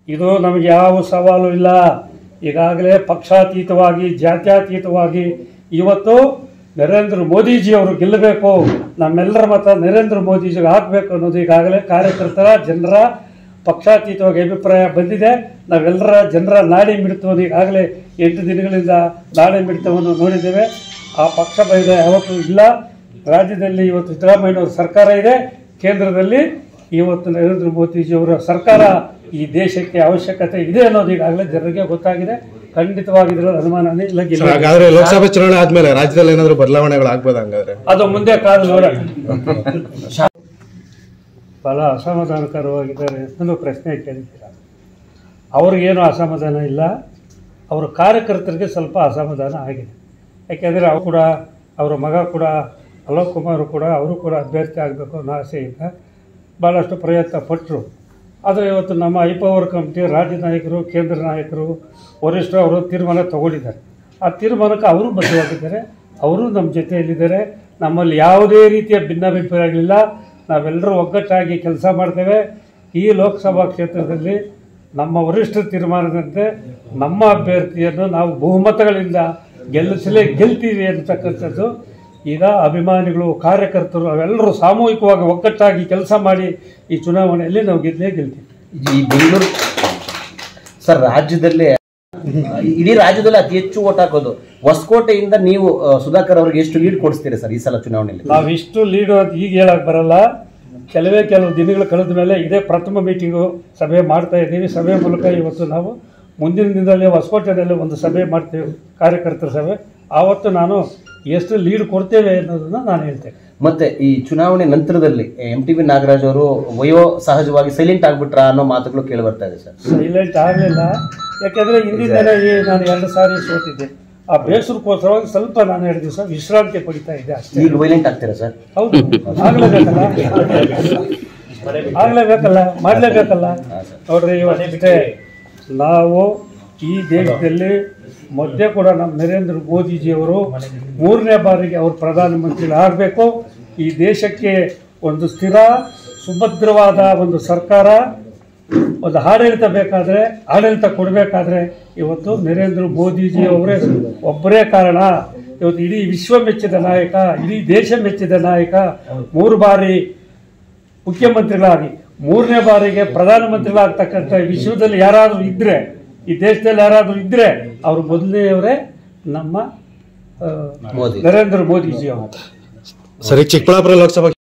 ಇದು ನಮಗೆ ಯಾವ ಸವಾಲು ಇಲ್ಲ ಈಗಾಗಲೇ ಪಕ್ಷಾತೀತವಾಗಿ ಜಾತ್ಯತೀತವಾಗಿ ಇವತ್ತು ನರೇಂದ್ರ ಮೋದಿಜಿಯವರು ಗೆಲ್ಲಬೇಕು ನಮ್ಮೆಲ್ಲರ ಮತ ನರೇಂದ್ರ ಮೋದಿಜಿಗೆ ಹಾಕಬೇಕು ಅನ್ನೋದು ಈಗಾಗಲೇ ಕಾರ್ಯಕರ್ತರ ಜನರ ಪಕ್ಷಾತೀತವಾಗಿ ಅಭಿಪ್ರಾಯ ಬಂದಿದೆ ನಾವೆಲ್ಲರ ಜನರ ನಾಡಿ ಮಿಡಿತವನ್ನು ಈಗಾಗಲೇ ಎಂಟು ದಿನಗಳಿಂದ ನಾಡಿ ಮಿಡಿತವನ್ನು ನೋಡಿದ್ದೇವೆ ಆ ಪಕ್ಷ ಭೇದ ಯಾವತ್ತೂ ಇಲ್ಲ ರಾಜ್ಯದಲ್ಲಿ ಇವತ್ತು ಸಿದ್ದರಾಮಯ್ಯನವರ ಸರ್ಕಾರ ಇದೆ ಕೇಂದ್ರದಲ್ಲಿ ಇವತ್ತು ನರೇಂದ್ರ ಮೋದಿಜಿಯವರ ಸರ್ಕಾರ ಈ ದೇಶಕ್ಕೆ ಅವಶ್ಯಕತೆ ಇದೆ ಅನ್ನೋದು ಈಗಾಗಲೇ ಜನರಿಗೆ ಗೊತ್ತಾಗಿದೆ ಖಂಡಿತವಾಗಿ ಇದರಲ್ಲಿ ಅನುಮಾನನೇ ಇಲ್ಲ ಸರ್, ಗೆಲ್ಲಬೇಕು. ಹಾಗಾದ್ರೆ ಲೋಕಸಭೆ ಚುನಾವಣೆ ಆದ್ಮೇಲೆ ರಾಜ್ಯದಲ್ಲಿ ಏನಾದ್ರು ಬದಲಾವಣೆಗಳು ಆಗ್ಬೋದಾ ಹಂಗಾದ್ರೆ ಅದು ಮುಂದೆ ಕಾದು ನೋಡೋಣ ಬಹಳ ಅಸಮಾಧಾನಕರವಾಗಿದ್ದಾರೆ ಅನ್ನೋ ಪ್ರಶ್ನೆ ಕೇಳಿದ್ದೀರ ಅವ್ರಿಗೇನು ಅಸಮಾಧಾನ ಇಲ್ಲ ಅವರ ಕಾರ್ಯಕರ್ತರಿಗೆ ಸ್ವಲ್ಪ ಅಸಮಾಧಾನ ಆಗಿದೆ ಯಾಕೆಂದರೆ ಅವರು ಕೂಡ ಅವರ ಮಗ ಕೂಡ ಅಲೋಕ್ ಕುಮಾರ್ ಕೂಡ ಅವರು ಕೂಡ ಅಭ್ಯರ್ಥಿ ಆಗಬೇಕು ಅನ್ನೋ ಆಸೆಯಿಂದ ಭಾಳಷ್ಟು ಪ್ರಯತ್ನ ಪಟ್ಟರು ಆದರೆ ಇವತ್ತು ನಮ್ಮ ಐಪವರ್ ಕಮಿಟಿ ರಾಜ್ಯ ನಾಯಕರು ಕೇಂದ್ರ ನಾಯಕರು ವರಿಷ್ಠರು ಅವರು ತೀರ್ಮಾನ ತಗೊಂಡಿದ್ದಾರೆ ಆ ತೀರ್ಮಾನಕ್ಕೆ ಅವರು ಬದ್ಧವಾಗಿದ್ದಾರೆ ಅವರು ನಮ್ಮ ಜೊತೆಯಲ್ಲಿದ್ದಾರೆ ನಮ್ಮಲ್ಲಿ ಯಾವುದೇ ರೀತಿಯ ಭಿನ್ನಾಭಿಪ್ರಾಯಗಳಿಲ್ಲ ನಾವೆಲ್ಲರೂ ಒಗ್ಗಟ್ಟಾಗಿ ಕೆಲಸ ಮಾಡ್ತೇವೆ ಈ ಲೋಕಸಭಾ ಕ್ಷೇತ್ರದಲ್ಲಿ ನಮ್ಮ ವರಿಷ್ಠ ತೀರ್ಮಾನದಂತೆ ನಮ್ಮ ಅಭ್ಯರ್ಥಿಯನ್ನು ನಾವು ಬಹುಮತಗಳಿಂದ ಗೆಲ್ಲಿಸಲೇ ಗೆಲ್ತೀವಿ ಅಂತಕ್ಕಂಥದ್ದು ಈಗ ಅಭಿಮಾನಿಗಳು ಕಾರ್ಯಕರ್ತರು ಅವೆಲ್ಲರೂ ಸಾಮೂಹಿಕವಾಗಿ ಒಗ್ಗಟ್ಟಾಗಿ ಕೆಲಸ ಮಾಡಿ ಈ ಚುನಾವಣೆಯಲ್ಲಿ ನಾವು ಗೆದ್ದೇ ಗೆಲ್ತೀವಿ ಈ ಬೆಂಗಳೂರು ಸರ್ ರಾಜ್ಯದಲ್ಲಿ ಇಡೀ ರಾಜ್ಯದಲ್ಲಿ ಅತಿ ಹೆಚ್ಚು ಓಟ್ ಹಾಕೋದು ಹೊಸಕೋಟೆಯಿಂದ ನೀವು ಆ, ಸುಧಾಕರ್ ಅವರಿಗೆ ಎಷ್ಟು ಲೀಡ್ ಕೊಡಿಸ್ತೀರಿ ಸರ್ ಈ ಸಲ ಚುನಾವಣೆಯಲ್ಲಿ ನಾವಿಷ್ಟು ಲೀಡು ಅಂತ ಈಗ ಹೇಳಕ್ ಬರಲ್ಲ ಕೆಲವೇ ಕೆಲವು ದಿನಗಳು ಕಳೆದ ಮೇಲೆ ಇದೇ ಪ್ರಥಮ ಮೀಟಿಂಗು ಸಭೆ ಮಾಡ್ತಾ ಇದ್ದೀವಿ ಸಭೆ ಮೂಲಕ ಇವತ್ತು ನಾವು ಮುಂದಿನ ದಿನದಲ್ಲಿ ಹೊಸಕೋಟೆಯಲ್ಲಿ ಒಂದು ಸಭೆ ಮಾಡ್ತೇವೆ ಕಾರ್ಯಕರ್ತರ ಸಭೆ ಆವತ್ತು ನಾನು ಎಷ್ಟು ಲೀಡ್ ಕೊಡ್ತೇವೆ ಅನ್ನೋದನ್ನ ನಾನು ಹೇಳ್ತೇನೆ ಮತ್ತೆ ಈ ಚುನಾವಣೆ ನಂತರದಲ್ಲಿ ಎಂ ಟಿ ಬಿ ನಾಗರಾಜ್ ಅವರು ವಯೋ ಸಹಜವಾಗಿ ಸೈಲೆಂಟ್ ಆಗ್ಬಿಟ್ರಾ ಅನ್ನೋ ಮಾತುಗಳು ಕೇಳಿ ಬರ್ತಾ ಇದೆ ಸರ್ ಸೈಲೆಂಟ್ ಆಗಲಿಲ್ಲ ಯಾಕೆಂದರೆ ಹಿಂದಿನ ದಿನ ಈ ನಾನು ಎರಡು ಸಾರಿ ಸೋತಿದ್ದೆ ಆ ಬೇಸರಕ್ಕೋಸ್ಕರವಾಗಿ ಸ್ವಲ್ಪ ನಾನು ಎರಡು ದಿವಸ ವಿಶ್ರಾಂತಿ ಪಡಿತಾ ಇದ್ದೆ ಅಷ್ಟೇ ಈಗ ವೈಲೆಂಟ್ ಆಗ್ತೀರಾ ಸರ್ ಹೌದು ಆಗ್ಲೇಬೇಕಲ್ಲ ಆಗ್ಲೇಬೇಕಲ್ಲ ಮಾಡ್ಲೇಬೇಕಲ್ಲ ನೋಡ್ರಿ ಇವತ್ತಿಷ್ಟೇ ನಾವು ಈ ದೇಶದಲ್ಲಿ ಮಧ್ಯೆ ಕೂಡ ನಮ್ಮ ನರೇಂದ್ರ ಮೋದಿಜಿಯವರು ಮೂರನೇ ಬಾರಿಗೆ ಅವರು ಪ್ರಧಾನಮಂತ್ರಿ ಆಗಬೇಕು ಈ ದೇಶಕ್ಕೆ ಒಂದು ಸ್ಥಿರ ಸುಭದ್ರವಾದ ಒಂದು ಸರ್ಕಾರ ಒಂದು ಆಡಳಿತ ಬೇಕಾದರೆ ಆಡಳಿತ ಕೊಡಬೇಕಾದ್ರೆ ಇವತ್ತು ನರೇಂದ್ರ ಮೋದಿಜಿ ಅವರೇ ಒಬ್ಬರೇ ಕಾರಣ ಇವತ್ತು ಇಡೀ ವಿಶ್ವ ಮೆಚ್ಚಿದ ನಾಯಕ ಇಡೀ ದೇಶ ಮೆಚ್ಚಿದ ನಾಯಕ ಮೂರು ಬಾರಿ ಮುಖ್ಯಮಂತ್ರಿಗಳಾಗಿ ಮೂರನೇ ಬಾರಿಗೆ ಪ್ರಧಾನಮಂತ್ರಿಗಳಾಗ್ತಕ್ಕಂಥ ಈ ವಿಶ್ವದಲ್ಲಿ ಯಾರಾದರೂ ಇದ್ದರೆ ಈ ದೇಶದಲ್ಲಿ ಯಾರಾದರೂ ಇದ್ದರೆ ಅವರು ಮೊದಲನೆಯವರೇ ನಮ್ಮ ಆ, ಮೋದಿ ನರೇಂದ್ರ ಮೋದಿಜಿ ಅವರು ಸರಿ ಚಿಕ್ಕಬಳ್ಳಾಪುರ ಲೋಕಸಭಾ